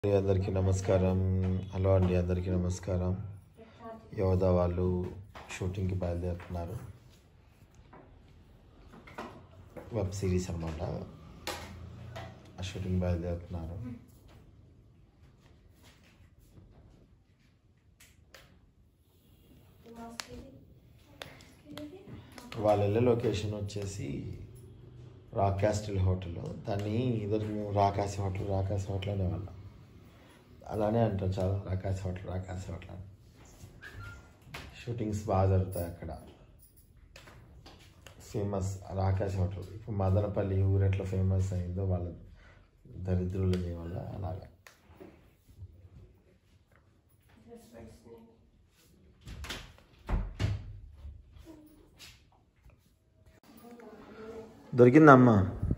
అండి, అందరికీ నమస్కారం హలో అండి అందరికీ నమస్కారం యోధ వాళ్ళు షూటింగ్కి బయలుదేరుతున్నారు వెబ్ సిరీస్ అనమాట ఆ షూటింగ్ బయలుదేరుతున్నారు వాళ్ళు వెళ్ళే లొకేషన్ వచ్చేసి రా క్యాస్టిల్ హోటల్ దాన్ని ఇద్దరు మేము రాకాసి హోటల్ రాకాసి హోటల్ అనేవాళ్ళం అలానే అంటారు చాలా రాకాసి హోటల్ రాకాసి హోటల్ అని షూటింగ్స్ బాగా జరుగుతాయి అక్కడ ఫేమస్ రాకాసి హోటల్ ఇప్పుడు మదనపల్లి ఊరు ఎట్లా ఫేమస్ అయిందో వాళ్ళ దరిద్రుల వల్ల అలాగా దొరికిందమ్మా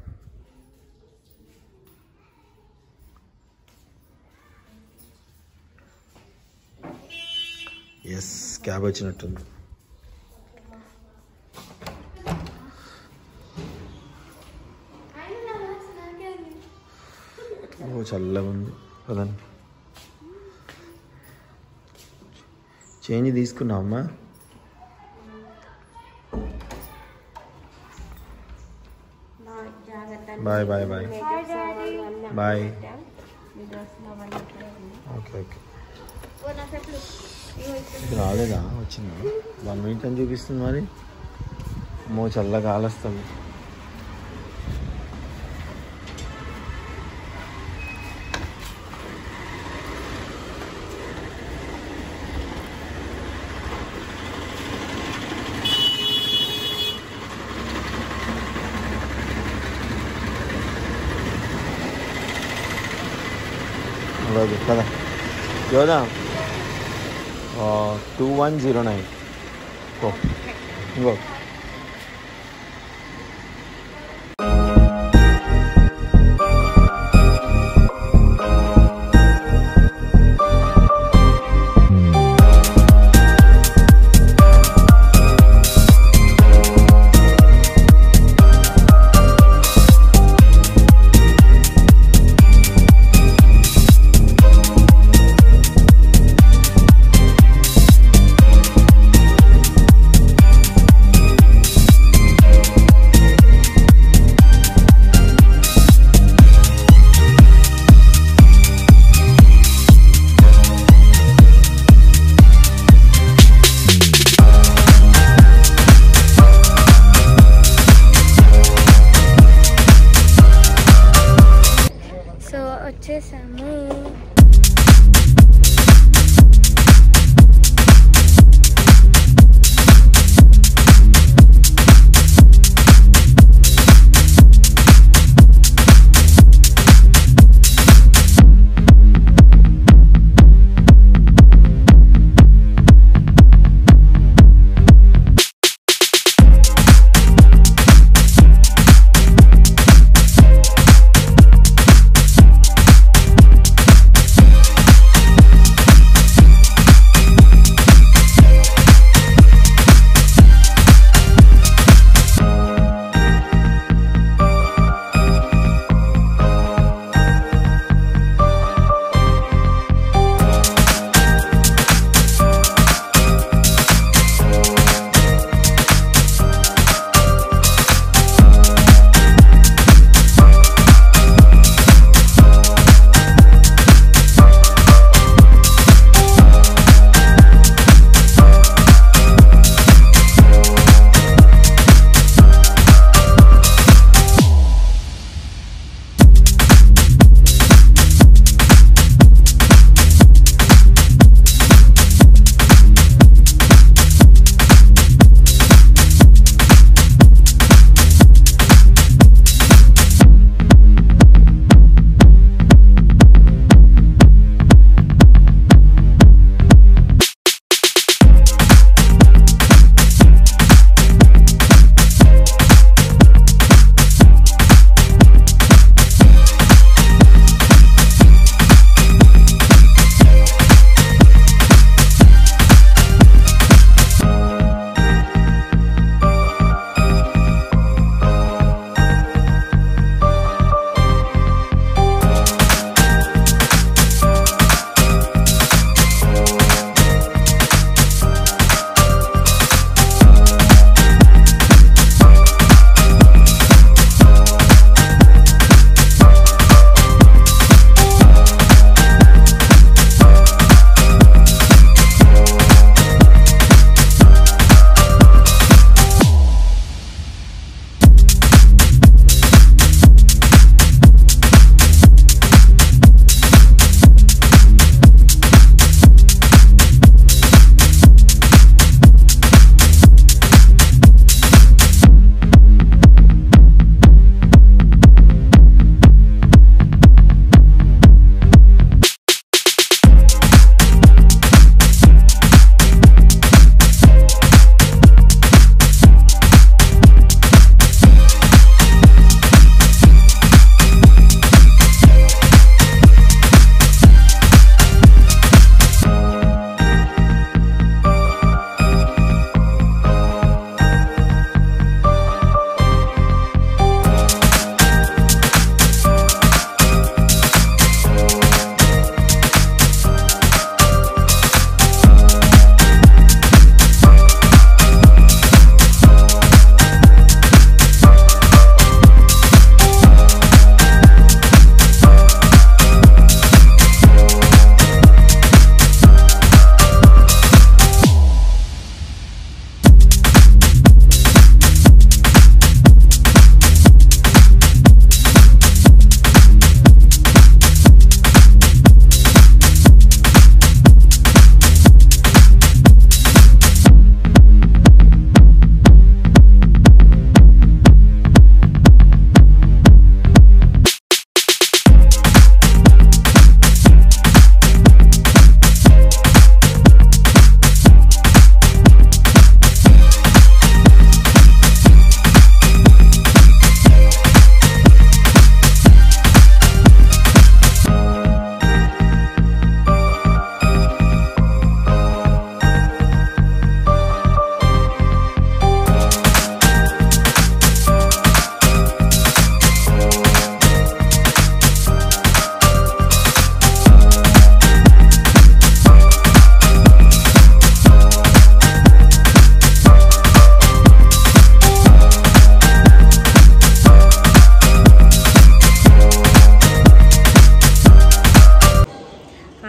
ఎస్ క్యాబ్ వచ్చినట్టుంది ఓ చల్లగా ఉంది పదండి చేంజ్ తీసుకున్నావమ్మా bye bye bye bye okay okay ఇది రాలేదా వచ్చిందా వన్ మినిట్ అని చూపిస్తుంది మరి మో చల్లగా ఆలస్తుంది అలాగే కదా Yodha two one zero nine ఓ ఇంకో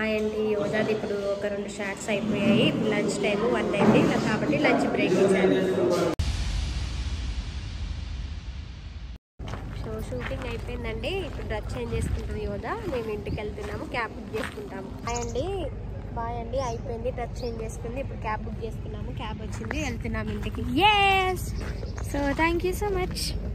హాయ్ అండి యోధాది ఇప్పుడు ఒక రెండు షార్ట్స్ అయిపోయాయి లంచ్ టైం వన్ అయింది ఇలా కాబట్టి లంచ్ బ్రేక్ ఇచ్చాను సో షూటింగ్ అయిపోయిందండి ఇప్పుడు డ్రెస్ చేంజ్ చేసుకుంటుంది యోధా మేము ఇంటికి వెళ్తున్నాము క్యాబ్ బుక్ చేసుకుంటాము హాయ్ అండి బాయ్ అండి అయిపోయింది డ్రెస్ చేంజ్ చేసుకుంది ఇప్పుడు క్యాబ్ బుక్ చేసుకున్నాము క్యాబ్ వచ్చింది వెళ్తున్నాము ఇంటికి Yes. So thank you so much.